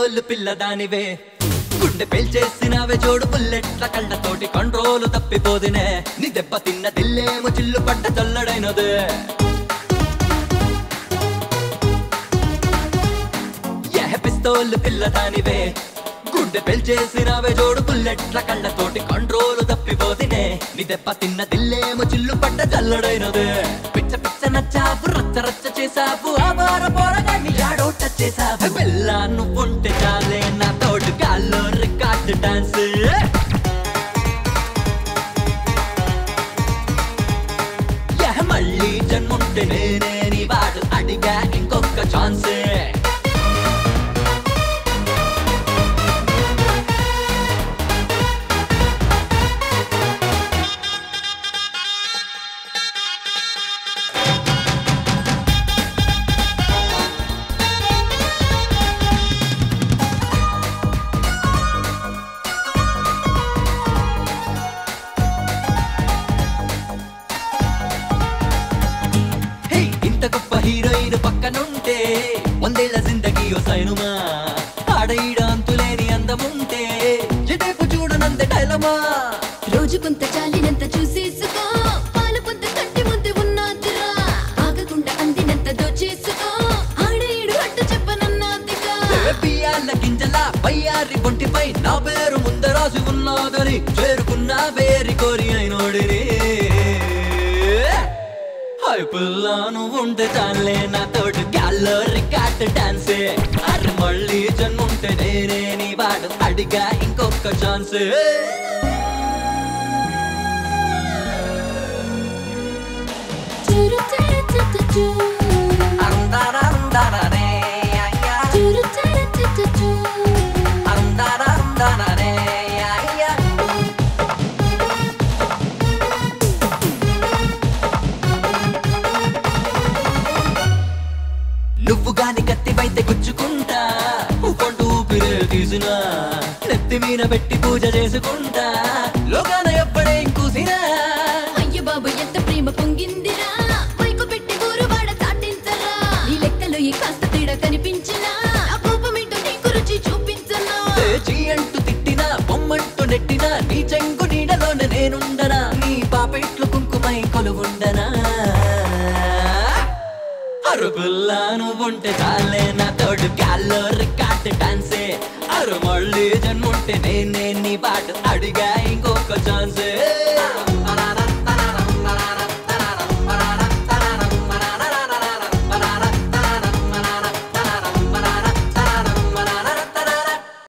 Pistol పిల్లదానివే గుండె పేల్చేసినవే జోడు బుల్లెట్ల కళ్ళతోటి కంట్రోల్ తప్పిపోదినే నీ దెబ్బ తిన్న దిల్లేమో చిల్లు పడ్డ చల్లడైనదే యహ పిస్తోల్ పిల్లదానివే గుండె పెల్చేసినవే జోడు బుల్లెట్ల కళ్ళతోటి కంట్రోల్ తప్పిపోతినే నీ దెబ్బ తిన్న దిల్లేమో చిల్లు పడ్డ చల్లడైనదే పిచ్చ పిచ్చ నచ్చావు రచ్చ రచ్చ చేసావు ఆవార పోరగాన్ని ఆడోట చేసావు పిల్ల నువ్వుంటే చాలే నా తోడు గాల్లో రికార్డు డాన్స్ యహ మళ్ళీ జన్ముంటే నేనే నీ వాడు అడిగా ఇంకొక ఛాన్సే హే, ఇంత గొప్ప హీరోయిన్ పక్కనుంటే వందేళ్ల జిందగీ ఓ సైనుమా ఆడఈడ అంతులేని అందముంటే ఎటేపు చూడనంత డైలమా రోజు కొంత చాలినంత చూసేసుకో పాలు కొంత కంటి ముందు ఉన్నాదిరా ఆగకుండా అందినంత దోచేసుకో ఆడేడు అడ్డు చెప్పనన్నాదిగా బియ్యాల గింజల పయ్యారి ఒంటిపై నా పేరు ముందరాసి ఉన్నాదని చేరుకున్న వేరి కోరి అయినోడిని హాయ్ పిల్ల నువ్వు ఉంటే చాలే నా తోడు గాల్లో రికార్డ్ డాన్సే అరే మళ్ళీ జన్ముంటే నేనే నీ వాడు అడిగా ఇంకొక ఛాన్సే చూరు చర చట చూ. అందారందారనే, అయ్యా. చూరు చర చట చూ. అందారందారనే, అయ్యా. నువ్వు గాని కత్తివైతే గుచ్చుకుంటా ఉప్పంటూ ఊపిరే తీసినా నెత్తి మీద పెట్టి పూజ చేసుకుంటా లోకాన ఎప్పుడే కూసినా అయ్య బాబు ఎంత ప్రేమ పొంగిందిరా మైకు పెట్టి ఊరు వాడ చాటించరా నీ లెక్కలో ఈ కాస్త తేడా కనిపించినా ఆ కోపమేంటో నీకు రుచి చూపించనా చీ అంటూ తిట్టినా బొమ్మంటూ నెట్టినా నీ చెంగు నీడలోనే నేనుండనా నీ పాపెట్లు కుంకుమై కొలువుండనా అరుగుల్లా నువ్వుంటే చాలే నా తోడు గాల్లో రికార్డ్ డాన్సే అరు మళ్ళీ జన్ముంటే నేనే నీ పాట అడిగా ఇంకొక ఛాన్సే